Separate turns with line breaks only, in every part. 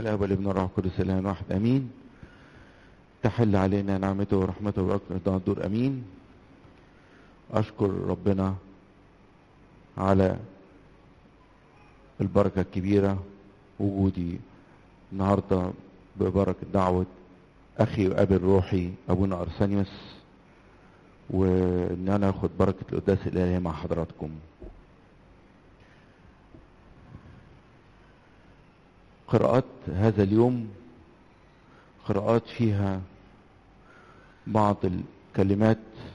الاب والابن والروح القدس اله واحد امين تحل علينا نعمته ورحمته وبركاته الدور امين اشكر ربنا على البركة الكبيرة وجودي النهاردة ببركة دعوة أخي وأبي الروحي أبونا أرسانيوس وإن أنا أخد بركة القداس الإلهي مع حضراتكم قراءات هذا اليوم قراءات فيها بعض الكلمات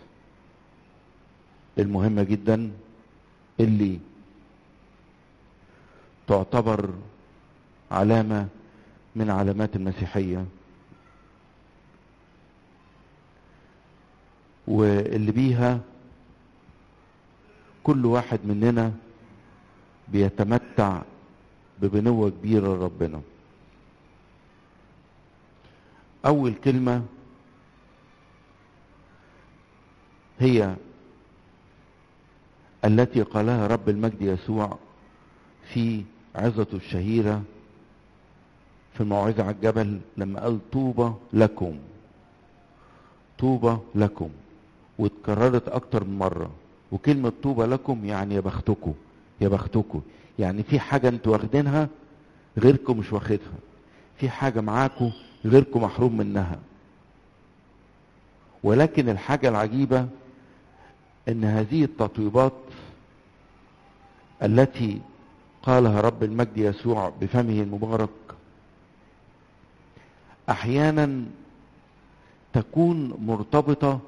المهمة جدا اللي تعتبر علامة من علامات المسيحية واللي بيها كل واحد مننا بيتمتع ببنوة كبيرة لربنا أول كلمة هي التي قالها رب المجد يسوع في عظته الشهيرة في الموعظة على الجبل لما قال طوبى لكم طوبى لكم واتكررت أكتر من مرة وكلمة طوبى لكم يعني يا بختكم يا بختكم يعني في حاجة انتوا واخدينها غيركم مش واخدها في حاجة معاكم غيركم محروم منها ولكن الحاجة العجيبة ان هذه التطويبات التي قالها رب المجد يسوع بفمه المبارك احيانا تكون مرتبطة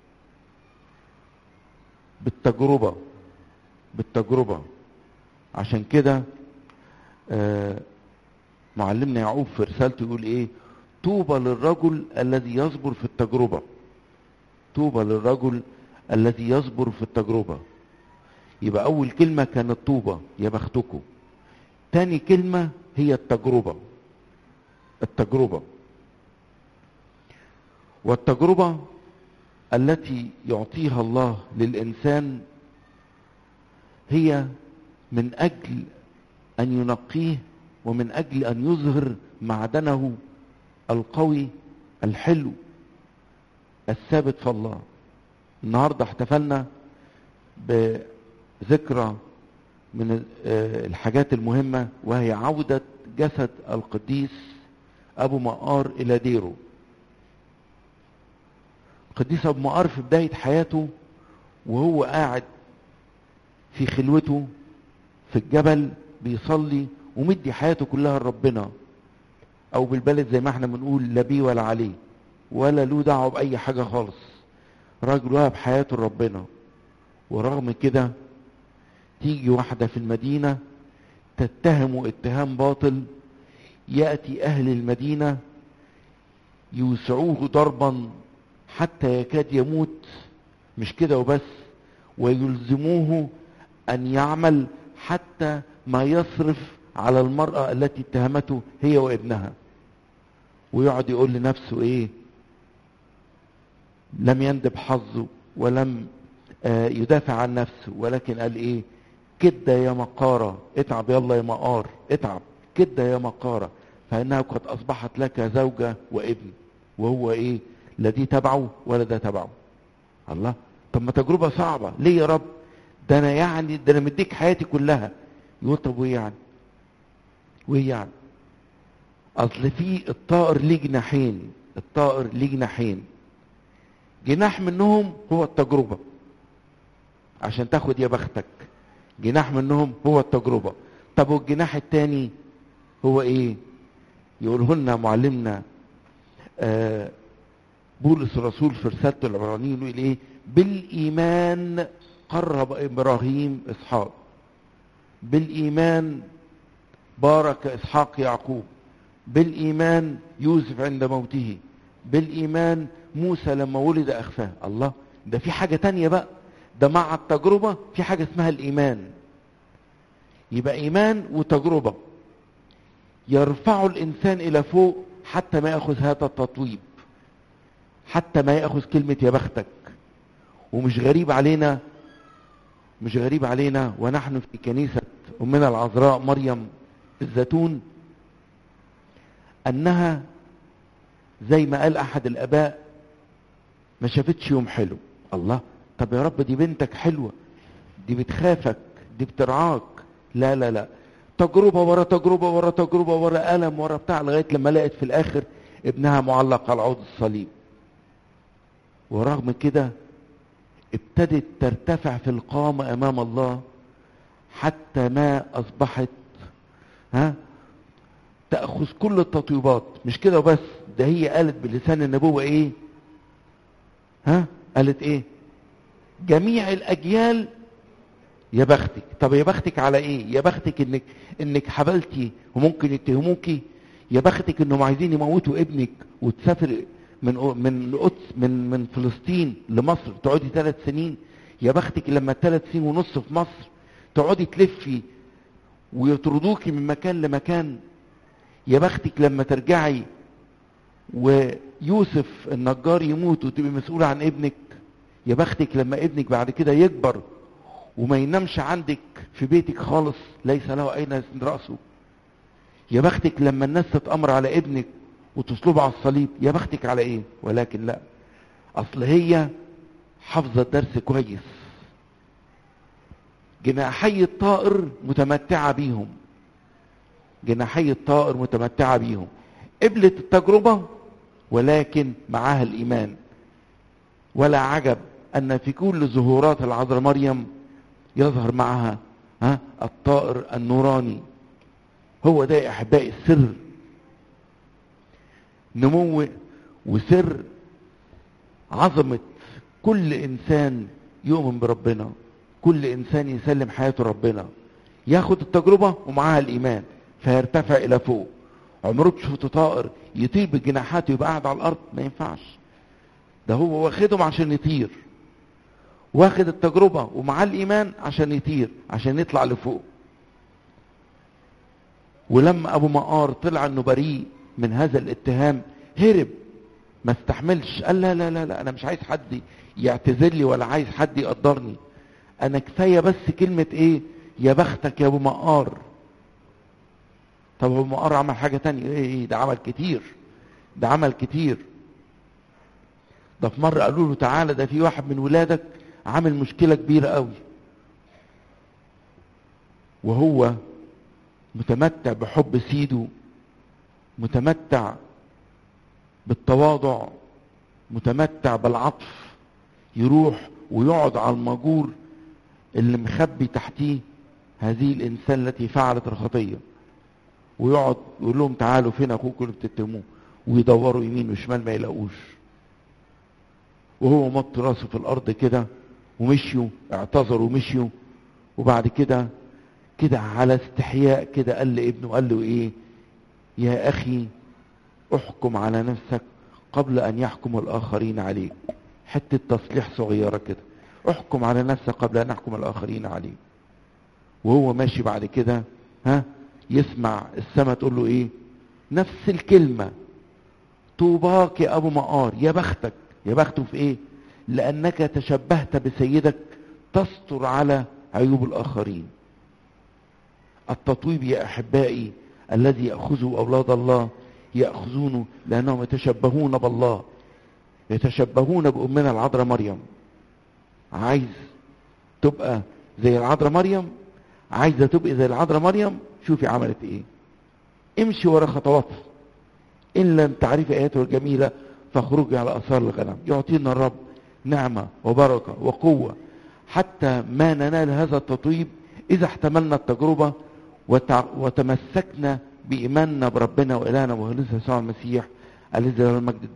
بالتجربة بالتجربة عشان كده آه معلمنا يعقوب في رسالته يقول ايه طوبى للرجل الذي يصبر في التجربة طوبى للرجل الذي يصبر في التجربة يبقى اول كلمة كانت طوبى يا بختكم تاني كلمة هي التجربة التجربة والتجربة التي يعطيها الله للإنسان هي من أجل أن ينقيه ومن أجل أن يظهر معدنه القوي الحلو الثابت في الله النهاردة احتفلنا بذكرى من الحاجات المهمة وهي عودة جسد القديس أبو مقار إلى ديره القديس أبو مقار في بداية حياته وهو قاعد في خلوته في الجبل بيصلي ومدي حياته كلها لربنا او بالبلد زي ما احنا بنقول لا بيه ولا عليه ولا له دعوه باي حاجه خالص راجل وهب حياته لربنا ورغم كده تيجي واحده في المدينه تتهمه اتهام باطل ياتي اهل المدينه يوسعوه ضربا حتى يكاد يموت مش كده وبس ويلزموه ان يعمل حتى ما يصرف على المرأة التي اتهمته هي وابنها ويقعد يقول لنفسه ايه لم يندب حظه ولم آه يدافع عن نفسه ولكن قال ايه كده يا مقارة اتعب يلا يا مقار اتعب كده يا مقارة فانها قد اصبحت لك زوجة وابن وهو ايه لا دي تبعه ولا ده تبعه الله طب ما تجربة صعبة ليه يا رب ده انا يعني ده انا مديك حياتي كلها يقول طب وايه يعني وايه يعني اصل في الطائر ليه جناحين الطائر ليه جناحين جناح منهم هو التجربة عشان تاخد يا بختك جناح منهم هو التجربة طب والجناح التاني هو ايه يقوله لنا معلمنا آه بولس الرسول في رسالته العبرانيين يقول ايه بالايمان قرب ابراهيم اسحاق بالايمان بارك اسحاق يعقوب بالايمان يوسف عند موته بالايمان موسى لما ولد اخفاه الله ده في حاجه تانية بقى ده مع التجربه في حاجه اسمها الايمان يبقى ايمان وتجربه يرفع الانسان الى فوق حتى ما ياخذ هذا التطويب حتى ما ياخذ كلمه يا بختك ومش غريب علينا مش غريب علينا ونحن في كنيسة أمنا العذراء مريم الزيتون انها زي ما قال احد الاباء ما شافتش يوم حلو الله طب يا رب دي بنتك حلوة دي بتخافك دي بترعاك لا لا لا تجربة ورا تجربة ورا تجربة ورا ألم ورا بتاع لغاية لما لقت في الآخر ابنها معلق على عود الصليب ورغم كده ابتدت ترتفع في القامة أمام الله حتى ما أصبحت ها تأخذ كل التطيبات مش كده وبس ده هي قالت بلسان النبوة ايه ها قالت ايه جميع الاجيال يا بختك طب يا بختك على ايه يا بختك انك انك حبلتي وممكن يتهموكي يا بختك انهم عايزين يموتوا ابنك وتسافر من من القدس من من فلسطين لمصر تقعدي ثلاث سنين يا بختك لما ثلاث سنين ونص في مصر تقعدي تلفي ويطردوكي من مكان لمكان يا بختك لما ترجعي ويوسف النجار يموت وتبقي مسؤولة عن ابنك يا بختك لما ابنك بعد كده يكبر وما ينامش عندك في بيتك خالص ليس له اين يسند راسه يا بختك لما الناس تتامر على ابنك وتصلبه على الصليب يا بختك على ايه ولكن لا اصل هي حافظه الدرس كويس جناحي الطائر متمتعه بيهم جناحي الطائر متمتعه بيهم قبلت التجربه ولكن معاها الايمان ولا عجب ان في كل ظهورات العذراء مريم يظهر معها ها الطائر النوراني هو ده يا احبائي السر نمو وسر عظمه كل انسان يؤمن بربنا كل انسان يسلم حياته ربنا ياخد التجربه ومعاها الايمان فيرتفع الى فوق عمرك شفت طائر يطير بجناحاته يبقى قاعد على الارض ما ينفعش ده هو واخدهم عشان يطير واخد التجربة ومعاه الإيمان عشان يطير عشان يطلع لفوق ولما أبو مقار طلع أنه بريء من هذا الاتهام هرب ما استحملش قال لا لا لا لا أنا مش عايز حد يعتذر لي ولا عايز حد يقدرني أنا كفاية بس كلمة إيه يا بختك يا أبو مقار طب أبو مقار عمل حاجة تانية إيه إيه ده عمل كتير ده عمل كتير ده في مرة قالوا له تعالى ده في واحد من ولادك عامل مشكلة كبيرة قوي وهو متمتع بحب سيده متمتع بالتواضع متمتع بالعطف يروح ويقعد على المجور اللي مخبي تحتيه هذه الانسان التي فعلت الخطيه ويقعد يقول لهم تعالوا فين اخوكم اللي بتتهموه ويدوروا يمين وشمال ما يلاقوش وهو مط راسه في الارض كده ومشيوا اعتذروا ومشيوا وبعد كده كده على استحياء كده قال لابنه قال له ايه يا اخي احكم على نفسك قبل ان يحكم الاخرين عليك حتة تصليح صغيرة كده احكم على نفسك قبل ان يحكم الاخرين عليك وهو ماشي بعد كده ها يسمع السماء تقول له ايه نفس الكلمة طوباك يا ابو مقار يا بختك يا بخته في ايه لانك تشبهت بسيدك تستر على عيوب الاخرين التطويب يا احبائي الذي ياخذه اولاد الله ياخذونه لانهم يتشبهون بالله يتشبهون بامنا العذراء مريم عايز تبقى زي العذراء مريم عايزه تبقى زي العذراء مريم شوفي عملت ايه امشي ورا خطواتها ان لم تعرفي اياته الجميله فاخرجي على اثار الغنم يعطينا الرب نعمه وبركه وقوه حتى ما ننال هذا التطويب اذا احتملنا التجربه وتمسكنا بايماننا بربنا والهنا وخلصنا يسوع المسيح الذي له المجد